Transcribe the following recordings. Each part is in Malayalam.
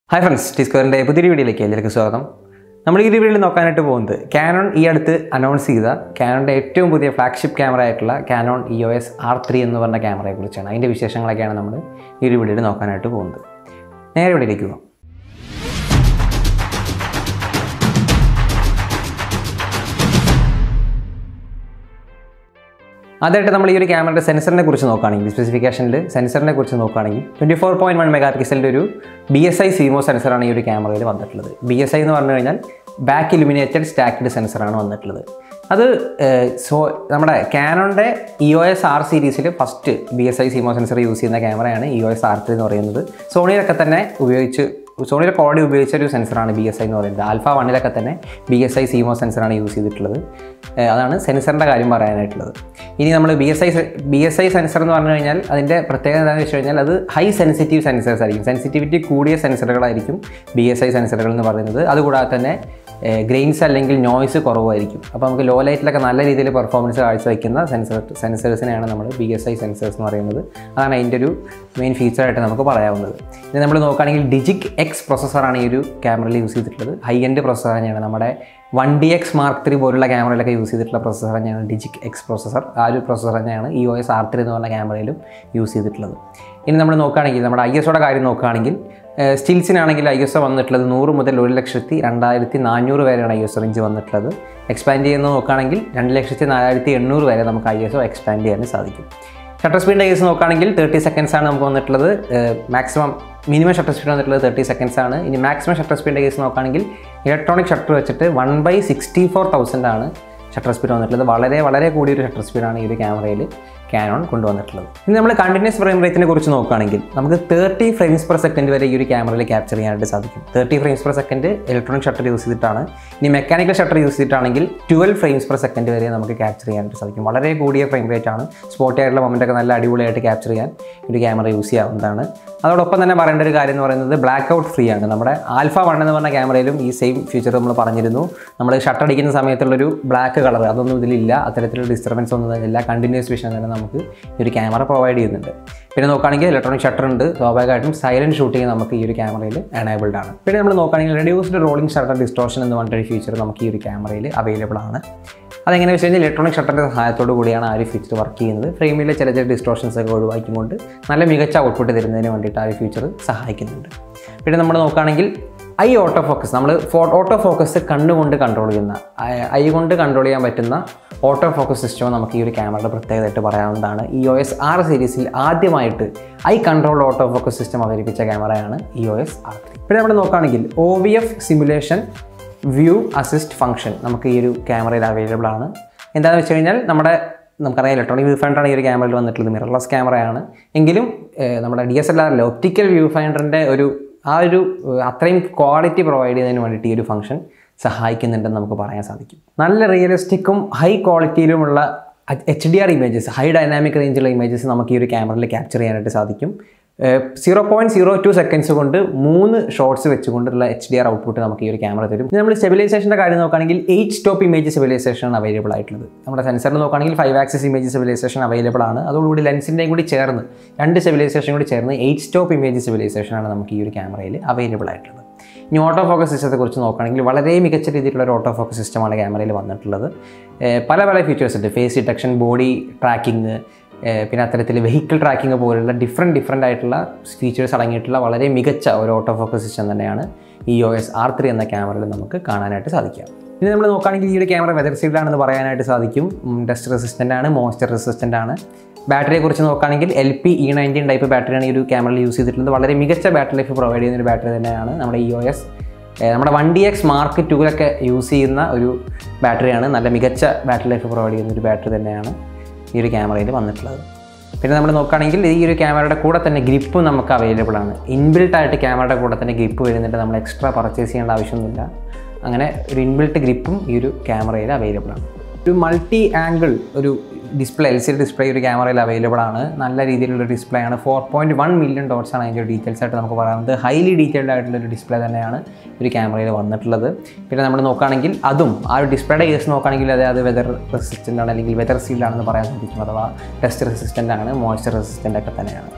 ഹായ് ഫ്രണ്ട്സ് ടിസ്കവറിൻ്റെ പുതിയൊരു വീഡിയോയിലേക്ക് എല്ലാവർക്കും സ്വാഗതം നമ്മൾ ഈ ഒരു വീഡിയോയിൽ നോക്കാനായിട്ട് പോകുന്നത് കാനോൺ ഈ അടുത്ത് അനൗൺസ് ചെയ്ത കാനോണിൻ്റെ ഏറ്റവും പുതിയ ഫ്ലാഗ്ഷിപ്പ് ക്യാമറ ആയിട്ടുള്ള Canon E O S R three എന്ന് പറഞ്ഞ ക്യാമറയെ കുറിച്ചാണ് അതിൻ്റെ വിശേഷങ്ങളൊക്കെയാണ് നമ്മൾ ഈ ഒരു വീഡിയോയിൽ നോക്കാനായിട്ട് പോകുന്നത് നേരെ വീഡിയോയിലേക്ക് പോകാം ആദ്യമായിട്ട് നമ്മൾ ഈ ഒരു ക്യാമറയുടെ സെൻസറിനെ കുറിച്ച് നോക്കുകയാണെങ്കിൽ സ്പെസിഫിക്കേഷനിൽ സെൻസറിനെ കുറിച്ച് നോക്കുകയാണെങ്കിൽ twenty four point one mega പിക്സലിൻ്റെ ഒരു ബി എസ് ഐ സീമോ സെൻസറാണ് ഈ ഒരു ക്യാമറയിൽ വന്നിട്ടുള്ളത് ബി എസ് ഐ എന്ന് പറഞ്ഞു കഴിഞ്ഞാൽ ബാക്ക് ഇലുമിനേറ്റഡ് സ്റ്റാക്ഡ് സെൻസറാണ് വന്നിട്ടുള്ളത് അത് സോ നമ്മുടെ കാനോണിൻ്റെ ഇ ഒ എസ് ആർ സീരീസിൽ first B S I CMOS sensor use ചെയ്യുന്ന ക്യാമറയാണ് E O S R three എന്ന് പറയുന്നത് സോണിയിലൊക്കെ തന്നെ ഉപയോഗിച്ച് സോണിയുടെ കോഡി ഉപയോഗിച്ച ഒരു സെൻസറാണ് ബി എസ് ഐ എന്ന് പറയുന്നത് ആൽഫ വണ്ണിലൊക്കെ തന്നെ ബി എസ് ഐ സീമോ സെൻസറാണ് യൂസ് ചെയ്തിട്ടുള്ളത് ഏഹ് അതാണ് സെൻസറിൻ്റെ കാര്യം പറയാനായിട്ടുള്ളത് ഇനി നമ്മൾ B S I B S I sensor എന്ന് പറഞ്ഞു കഴിഞ്ഞാൽ അതിൻ്റെ പ്രത്യേകത എന്താണെന്ന് വെച്ച് കഴിഞ്ഞാൽ അത് ഹൈ സെൻസിറ്റീവ് സെൻസേഴ്സ് ആയിരിക്കും സെൻസിറ്റിവിറ്റി കൂടിയ സെൻസറുകളായിരിക്കും ബി എസ് ഐ സെൻസറുകൾ എന്ന് പറയുന്നത് അതുകൂടാതെ തന്നെ ഗ്രെയിൻസ് അല്ലെങ്കിൽ നോയ്സ് കുറവായിരിക്കും അപ്പോൾ നമുക്ക് ലോ ലൈറ്റിലൊക്കെ നല്ല രീതിയിൽ പെർഫോമൻസ് കാഴ്ചവെക്കുന്ന സെൻസർ സെൻസേഴ്സിനെയാണ് നമ്മൾ ബി എസ് ഐ സെൻസേഴ്സ് എന്ന് പറയുന്നത് അതാണ് അതിൻ്റെ ഒരു മെയിൻ ഫീച്ചറായിട്ട് നമുക്ക് പറയാവുന്നത് ഇനി നമ്മൾ നോക്കുകയാണെങ്കിൽ ഡിജിക് എക്സ് പ്രോസസ്സറാണ് ഈ ഒരു ക്യാമറയിൽ യൂസ് ചെയ്തിട്ടുള്ളത് ഹൈ എൻഡ് പ്രോസസ്സർ തന്നെയാണ് നമ്മുടെ one D X mark three പോലുള്ള ക്യാമറയിലൊക്കെ യൂസ് ചെയ്തിട്ടുള്ള പ്രോസസ്സർ തന്നെയാണ് ഡിജിക് എക്സ് പ്രോസസ്സർ ആ ഒരു പ്രോസസ്സർ തന്നെയാണ് E O S R three എന്ന് പറഞ്ഞ ക്യാമറയിലും യൂസ് ചെയ്തിട്ടുള്ളത് ഇനി നമ്മൾ നോക്കുകയാണെങ്കിൽ നമ്മുടെ ഐ എസോടെ കാര്യം നോക്കുകയാണെങ്കിൽ സ്റ്റിൽസിനാണെങ്കിൽ ഐ എസ് ഒ വന്നിട്ടുള്ളത് നൂറ് മുതൽ ഒരു ലക്ഷത്തി രണ്ടായിരത്തി നാനൂറ് വരെയാണ് ഐ എസ് ഒ റേഞ്ച് വന്നിട്ടുള്ളത് എക്സ്പാൻഡ് ചെയ്യുന്നത് നോക്കുകയാണെങ്കിൽ രണ്ട് ലക്ഷത്തി നാലായിരത്തി എണ്ണൂറ് വരെ നമുക്ക് ഐ എസ് ഒ എക്സ്പാൻഡ് ചെയ്യാൻ സാധിക്കും ഷട്ടർ സ്പീഡിൻ്റെ കേസ് നോക്കുകയാണെങ്കിൽ തേർട്ടി സെക്കൻഡ്സ് ആണ് നമുക്ക് വന്നിട്ടുള്ളത് മാക്സിമം മിനിമം ഷട്ടർ സ്പീഡ് വന്നിട്ടുള്ളത് തേർട്ടി സെക്കൻഡ്സ് ആണ് ഇനി മാക്സിമം ഷട്ടർ സ്പീഡിൻ്റെ കേസ് നോക്കുകയാണെങ്കിൽ ഇലക്ട്രോണിക് ഷട്ടർ വെച്ചിട്ട് one by sixty four thousand ആണ് ഷട്ടർ സ്പീഡ് വന്നിട്ടുള്ളത് വളരെ വളരെ കൂടിയൊരു ഷട്ടർ സ്പീഡാണ് ഈ ഒരു ക്യാമറയിൽ ക്യാനോൺ കൊണ്ടുവന്നിട്ടുള്ളത് ഇനി നമ്മൾ കണ്ടിന്യൂസ് ഫ്രെയിം റേറ്റിനെ കുറിച്ച് നോക്കുകയാണെങ്കിൽ നമുക്ക് തേർട്ടി ഫ്രെയിംസ് പെർ സെക്കൻഡ് വരെ ഈ ഒരു ക്യാമറയിൽ ക്യാപ്ചർ ചെയ്യാനായിട്ട് സാധിക്കും thirty frames per second electronic shutter use ചെയ്തിട്ടാണ് ഇനി മെക്കാനിക്കൽ ഷട്ടർ യൂസ് ചെയ്തിട്ടാണെങ്കിൽ ട്വൽവ് ഫ്രെയിംസ് പെർ സെക്കൻഡ് വരെ നമുക്ക് ക്യാപ്ചർ ചെയ്യാനായിട്ട് സാധിക്കും വളരെ കൂടിയ ഫ്രെയിം റേറ്റ് ആണ് സ്പോട്ടി ആയിട്ടുള്ള മൊമെൻ്റ് ഒക്കെ നല്ല അടിപൊളിയായിട്ട് ക്യാപ്ചർ ചെയ്യാൻ ഈ ഒരു ക്യാമറ യൂസ് ചെയ്യാവുന്നതാണ് അതോടൊപ്പം തന്നെ പറയേണ്ട ഒരു കാര്യം എന്ന് പറയുന്നത് ബ്ലാക്ക് ഔട്ട് ഫ്രീ ആണ് നമ്മുടെ ആൽഫ വൺ എന്ന് പറഞ്ഞ ക്യാമറയിലും ഈ സെയിം ഫീച്ചർ നമ്മൾ പറഞ്ഞിരുന്നു നമ്മൾ ഷട്ടർ അടിക്കുന്ന സമയത്തുള്ളൊരു ബ്ലാക്ക് കളർ അതൊന്നും ഇതിലില്ല അത്തരത്തിലുള്ള ഡിസ്റ്റർബൻസ് ഒന്നും തന്നെ ഇല്ല കണ്ടിന്യൂസ് വിഷൻ തന്നെ നമുക്ക് ഈ ഒരു ക്യാമറ പ്രൊവൈഡ് ചെയ്യുന്നുണ്ട് പിന്നെ നോക്കുകയാണെങ്കിൽ ഇലക്ട്രോണിക് ഷട്ടർ ഉണ്ട് സ്വാഭാവികമായിട്ടും സൈലൻറ്റ് ഷൂട്ടിംഗ് നമുക്ക് ഈ ഒരു ക്യാമറയിൽ എനേബിൾഡ് ആണ് പിന്നെ നമ്മൾ നോക്കുകയാണെങ്കിൽ റെഡ്യൂസ്ഡ് റോളിംഗ് ഷട്ടർ ഡിസ്റ്റോർഷൻ എന്ന് പറഞ്ഞിട്ടൊരു ഫീച്ചർ നമുക്ക് ഈ ഒരു ക്യാമറയിൽ അവൈലബിൾ ആണ് അതെങ്ങനെ വെച്ച് കഴിഞ്ഞാൽ ഇലക്ട്രോണിക് ഷട്ടറിൻ്റെ സഹായത്തോടു കൂടിയാണ് ആ ഒരു ഫീച്ചർ വർക്ക് ചെയ്യുന്നത് ഫ്രെയിമിലെ ചില ചില ഡിസ്റ്റോർഷൻസ് ഒക്കെ ഒഴിവാക്കിക്കൊണ്ട് നല്ല മികച്ച ഔട്ട്പുട്ട് തരുന്നതിന് വേണ്ടിയിട്ട് ആ ഒരു ഫീച്ചർ സഹായിക്കുന്നുണ്ട് പിന്നെ നമ്മൾ നോക്കുകയാണെങ്കിൽ ഐ ഓട്ടോ ഫോക്കസ് നമ്മൾ ഫോ ഓട്ടോ ഫോക്കസ് കണ്ണുകൊണ്ട് കൺട്രോൾ ചെയ്യുന്ന ഐ കൊണ്ട് കൺട്രോൾ ചെയ്യാൻ പറ്റുന്ന ഓട്ടോ ഫോക്കസ് സിസ്റ്റം നമുക്ക് ഈ ഒരു ക്യാമറയുടെ പ്രത്യേകതയായിട്ട് പറയാവുന്നതാണ് ഇ ഒ എസ് ആർ സീരീസിൽ ആദ്യമായിട്ട് eye control auto focus system അവതരിപ്പിച്ച ക്യാമറയാണ് E O S R three പിന്നെ നമ്മൾ നോക്കുകയാണെങ്കിൽ O V F simulation view assist function നമുക്ക് ഈ ഒരു ക്യാമറയിൽ അവൈലബിൾ ആണ് എന്താണെന്ന് വെച്ച് കഴിഞ്ഞാൽ നമ്മുടെ നമുക്കറിയാം ഇലക്ട്രോണിക് വ്യൂ ഫൈൻഡറാണ് ഈ ഒരു ക്യാമറയിൽ വന്നിട്ടുള്ളത് മിറർലെസ് ക്യാമറയാണ് എങ്കിലും ഏഹ്, നമ്മുടെ ഡി എസ് എൽ ആറിലെ ഒപ്റ്റിക്കൽ വ്യൂ ഫൈൻഡറിൻ്റെ ഒരു ആ ഒരു ഏഹ്, അത്രയും ക്വാളിറ്റി പ്രൊവൈഡ് ചെയ്യുന്നതിന് വേണ്ടിയിട്ട് ഈ ഒരു ഫംഗ്ഷൻ സഹായിക്കുന്നുണ്ടെന്ന് നമുക്ക് പറയാൻ സാധിക്കും നല്ല റിയലിസ്റ്റിക്കും ഹൈ ക്വാളിറ്റിയിലുമുള്ള H D R images high dynamic റേഞ്ചുള്ള ഇമേജസ് നമുക്ക് ഈ ഒരു ക്യാമറയിൽ ക്യാപ്ചർ ചെയ്യാനായിട്ട് സാധിക്കും zero point zero two seconds കൊണ്ട് മൂന്ന് ഷോട്ട്സ് വെച്ചുകൊണ്ടുള്ള എച്ച് ഡി ആർ ഔട്ട്പുട്ട് നമുക്ക് ഈ ഒരു ക്യാമറ തരും ഇനി നമ്മൾ സ്റ്റെബിലൈസേഷൻ്റെ കാര്യം നോക്കുകയാണെങ്കിൽ എയ്റ്റ് സ്റ്റോപ്പ് ഇമേജ് സ്റ്റെബിലൈസേഷൻ ആണ് അവൈലബിൾ ആയിട്ടുള്ളത് നമ്മുടെ സെൻസറിൽ നോക്കുകയാണെങ്കിൽ five axis image stabilisation available ആണ് അതോടുകൂടി ലെൻസിൻ്റെയും കൂടി ചേർന്ന് രണ്ട് സ്റ്റെബിലൈസേഷൻ കൂടി ചേർന്ന് എയ്റ്റ് സ്റ്റോപ്പ് ഇമേജ് സ്റ്റെബിലൈസേഷൻ ആണ് നമുക്ക് ഈ ഒരു ക്യാമറയിൽ അവൈലബിൾ ആയിട്ടുള്ളത് ഇനി ഓട്ടോ ഫോക്കസ് സിസ്റ്റത്തെ കുറിച്ച് നോക്കുകയാണെങ്കിൽ വളരെ മികച്ച രീതിയിലുള്ള ഒരു ഓട്ടോ ഫോക്കസ് സിസ്റ്റമാണ് ക്യാമറയിൽ വന്നിട്ടുള്ളത് ഏഹ് പല പല ഫീച്ചേഴ്സ് ഉണ്ട് ഫേസ് ഡിറ്റക്ഷൻ ബോഡി ട്രാക്കിംഗ് പിന്നെ അത്തരത്തിൽ വെഹിക്കിൾ ട്രാക്കിംഗ് പോലുള്ള ഡിഫറെൻറ്റ് ഡിഫറെൻ്റ് ആയിട്ടുള്ള ഫീച്ചേഴ്സ് അടങ്ങിയിട്ടുള്ള വളരെ മികച്ച ഒരു ഓട്ടോ ഫോക്കസ് സിസ്റ്റം തന്നെയാണ് ഈ ഒ എസ് ആർ ത്രീ എന്ന ക്യാമറയിൽ നമുക്ക് കാണാനായിട്ട് സാധിക്കുക ഇനി നമ്മൾ നോക്കുകയാണെങ്കിൽ ഈ ഒരു ക്യാമറ വെതർ സീൽഡാണെന്ന് പറയാനായിട്ട് സാധിക്കും ഡസ്റ്റ് റെസിസ്റ്റൻ്റ് ആണ് മോയ്സ്ചർ റെസിസ്റ്റൻ്റ് ആണ് ബാറ്ററിയെ കുറിച്ച് നോക്കുകയാണെങ്കിൽ L P E nineteen type ബാറ്ററിയാണ് ഈ ഒരു ക്യാമറയിൽ യൂസ് ചെയ്തിട്ടുള്ളത് വളരെ മികച്ച ബാറ്ററി ലൈഫ് പ്രൊവൈഡ് ചെയ്യുന്ന ഒരു ബാറ്ററി തന്നെയാണ് നമ്മുടെ ഇ ഒ എസ് നമ്മുടെ വൺ ഡി എക്സ് മാർക്ക് ടൂലൊക്കെ യൂസ് ചെയ്യുന്ന ഒരു ബാറ്ററിയാണ് നല്ല മികച്ച ബാറ്ററി ലൈഫ് പ്രൊവൈഡ് ചെയ്യുന്ന ഒരു ബാറ്ററി തന്നെയാണ് ഈ ഒരു ക്യാമറയിൽ വന്നിട്ടുള്ളത് പിന്നെ നമ്മൾ നോക്കുകയാണെങ്കിൽ ഈ ഒരു ക്യാമറയുടെ കൂടെ തന്നെ ഗ്രിപ്പ് നമുക്ക് അവൈലബിൾ ആണ് ഇൻബിൽട്ട് ആയിട്ട് ക്യാമറയുടെ കൂടെ തന്നെ ഗ്രിപ്പ് വരുന്നുണ്ട് നമ്മൾ എക്സ്ട്രാ പർച്ചേസ് ചെയ്യേണ്ട ആവശ്യമൊന്നുമില്ല അങ്ങനെ ഒരു ഇൻബിൽട്ട് ഗ്രിപ്പും ഈ ഒരു ക്യാമറയിൽ അവൈലബിൾ ആണ് ഒരു മൾട്ടി ആംഗിൾ ഒരു ഡിസ്പ്ലേ എൽ സി ഡിസ്പ്ലേ ഒരു ക്യാമറയിൽ അവൈലബിൾ ആണ് നല്ല രീതിയിലുള്ള ഡിസ്പ്ലേ ആണ് four point one million dots ആണ് അതിൻ്റെ ഡീറ്റെയിൽസ് ആയിട്ട് നമുക്ക് പറയാവുന്നത് ഹൈലി ഡീറ്റെയിൽഡ് ആയിട്ടുള്ള ഒരു ഡിസ്പ്ലേ തന്നെയാണ് ഒരു ക്യാമറയിൽ വന്നിട്ടുള്ളത് പിന്നെ നമ്മൾ നോക്കുകയാണെങ്കിൽ അതും ആ ഒരു ഡിസ്പ്ലേയുടെ കേസ് നോക്കുകയാണെങ്കിൽ അത് അത് വെതർ റെസിസ്റ്റൻ്റ് ആണ് അല്ലെങ്കിൽ വെതർ സീൽഡ് ആണെന്ന് പറയാൻ സാധിക്കും അഥവാ ടെസ്റ്റ് റെസിസ്റ്റൻ്റ് ആണ് മോയ്സ്ചർ റെസിസ്റ്റൻ്റ് ഒക്കെ തന്നെയാണ്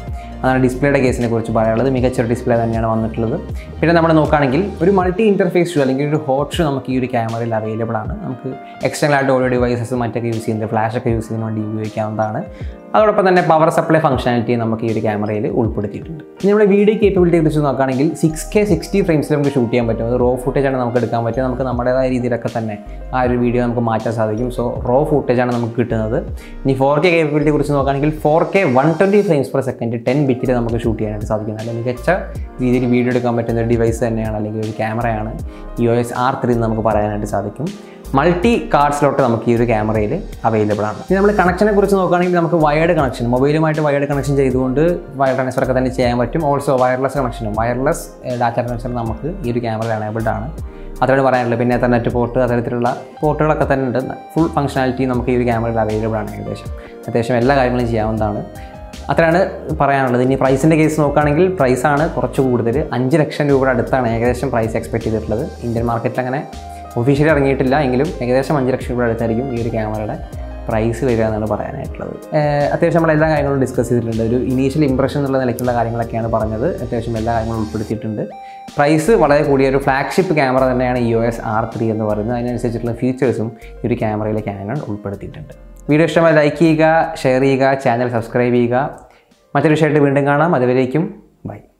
അതാണ് ഡിസ്പ്ലേയുടെ കേസിനെ കുറിച്ച് പറയാനുള്ളത് മികച്ചൊരു ഡിസ്പ്ലേ തന്നെയാണ് വന്നിട്ടുള്ളത് പിന്നെ നമ്മൾ നോക്കുകയാണെങ്കിൽ ഒരു മൾട്ടി ഇൻ്റർഫേസ് ഷൂ അല്ലെങ്കിൽ ഒരു ഹോട്ട് ഷൂ നമുക്ക് ഈ ഒരു ക്യാമറയിൽ അവൈലബിൾ ആണ് നമുക്ക് എക്സ്റ്റേണൽ ആയിട്ട് ഓഡിയോ ഡിവൈസസ് മറ്റൊക്കെ യൂസ് ചെയ്യുന്നത് ഫ്ലാഷ് ഒക്കെ യൂസ് ചെയ്യുന്നതിന് വേണ്ടി ഉപയോഗിക്കാവുന്നതാണ് അതോടൊപ്പം തന്നെ പവർ സപ്ലൈ ഫംഗ്ഷനാലിറ്റി നമുക്ക് ഈ ഒരു ക്യാമറയിൽ ഉൾപ്പെടുത്തിയിട്ടുണ്ട് ഇനി നമ്മുടെ വീഡിയോ കേപ്പബിലിറ്റി കുറിച്ച് നോക്കുകയാണെങ്കിൽ സിക്സ് കെ സിക്സ്റ്റി ഫ്രെയിംസിൽ നമുക്ക് ഷൂട്ട് ചെയ്യാൻ പറ്റും അത് റോ ഫുട്ടേജാണ് നമുക്ക് എടുക്കാൻ പറ്റും നമുക്ക് നമ്മുടേതായ രീതിയിലൊക്കെ തന്നെ ആ ഒരു വീഡിയോ നമുക്ക് മാറ്റാൻ സാധിക്കും സോ റോ ഫുട്ടേജാണ് നമുക്ക് കിട്ടുന്നത് ഇനി ഫോർ കെ കേപ്പബിലിറ്റി കുറിച്ച് നോക്കുകയാണെങ്കിൽ four K one twenty frames per second ten ബിറ്റിൽ നമുക്ക് ഷൂട്ട് ചെയ്യാനായിട്ട് സാധിക്കും നല്ല മികച്ച രീതിയിൽ വീഡിയോ എടുക്കാൻ പറ്റുന്ന ഒരു ഡിവൈസ് തന്നെയാണ് അല്ലെങ്കിൽ ഒരു ക്യാമറയാണ് E O S R three എന്ന് നമുക്ക് പറയാനായിട്ട് സാധിക്കും മൾട്ടി കാർഡ് സ്ലോട്ട് നമുക്ക് ഈ ഒരു ക്യാമറയിൽ അവൈലബിൾ ആണ് ഇനി നമ്മൾ കണക്ഷനെ കുറിച്ച് നോക്കുകയാണെങ്കിൽ നമുക്ക് വയർഡ് കണക്ഷൻ മൊബൈലുമായിട്ട് വയർഡ് കണക്ഷൻ ചെയ്തുകൊണ്ട് വയർ ട്രാൻസ്ഫർ ഒക്കെ തന്നെ ചെയ്യാൻ പറ്റും ഓൾസോ വയർലെസ് കണക്ഷനും വയർലെസ് ഡാറ്റ ട്രാൻസ്ഫർ നമുക്ക് ഈ ഒരു ക്യാമറ എനേബിൾഡ് ആണ് അതാണ് പറയാനുള്ളത് പിന്നെ എത്തർനെറ്റ് പോർട്ട് അത്തരത്തിലുള്ള പോർട്ടുകളൊക്കെ തന്നെ ഉണ്ട് ഫുൾ ഫംഗ്ഷനാലിറ്റി നമുക്ക് ഈ ഒരു ക്യാമറയിൽ അവൈലബിൾ ആണ് ഏകദേശം അത്യാവശ്യം എല്ലാ കാര്യങ്ങളും ചെയ്യാവുന്നതാണ് അത്രയാണ് പറയാനുള്ളത് ഇനി പ്രൈസിൻ്റെ കേസ് നോക്കുകയാണെങ്കിൽ പ്രൈസാണ് കുറച്ച് കൂടുതൽ അഞ്ച് ലക്ഷം രൂപയുടെ അടുത്താണ് ഏകദേശം പ്രൈസ് എക്സ്പെക്ട് ചെയ്തിട്ടുള്ളത് ഇന്ത്യൻ മാർക്കറ്റിൽ അങ്ങനെ ഒഫീഷ്യലി ഇറങ്ങിയിട്ടില്ല എങ്കിലും ഏകദേശം അഞ്ച് ലക്ഷം രൂപയുടെ അടുത്തായിരിക്കും ഈ ഒരു ക്യാമറയുടെ പ്രൈസ് വരിക എന്നാണ് പറയാനായിട്ടുള്ളത് ഏഹ് അത്യാവശ്യം നമ്മൾ എല്ലാ കാര്യങ്ങളും ഡിസ്കസ് ചെയ്തിട്ടുണ്ട് ഒരു ഇനീഷ്യൽ ഇംപ്രഷൻ എന്നുള്ള നിലയ്ക്കുള്ള കാര്യങ്ങളൊക്കെയാണ് പറഞ്ഞത് അത്യാവശ്യം എല്ലാ കാര്യങ്ങളും ഉൾപ്പെടുത്തിയിട്ടുണ്ട് പ്രൈസ് വളരെ കൂടിയ ഒരു ഫ്ലാഗ്ഷിപ്പ് ക്യാമറ തന്നെയാണ് E O S R three എന്ന് പറയുന്നത് അതിനനുസരിച്ചിട്ടുള്ള ഫീച്ചേഴ്സും ഈ ഒരു ക്യാമറയിൽ ക്യാനൺ ഉൾപ്പെടുത്തിയിട്ടുണ്ട് വീഡിയോ ഇഷ്ടമായി ലൈക്ക് ചെയ്യുക ഷെയർ ചെയ്യുക ചാനൽ സബ്സ്ക്രൈബ് ചെയ്യുക മറ്റൊരു വിഷയമായിട്ട് വീണ്ടും കാണാം അതുവരേക്കും ബൈ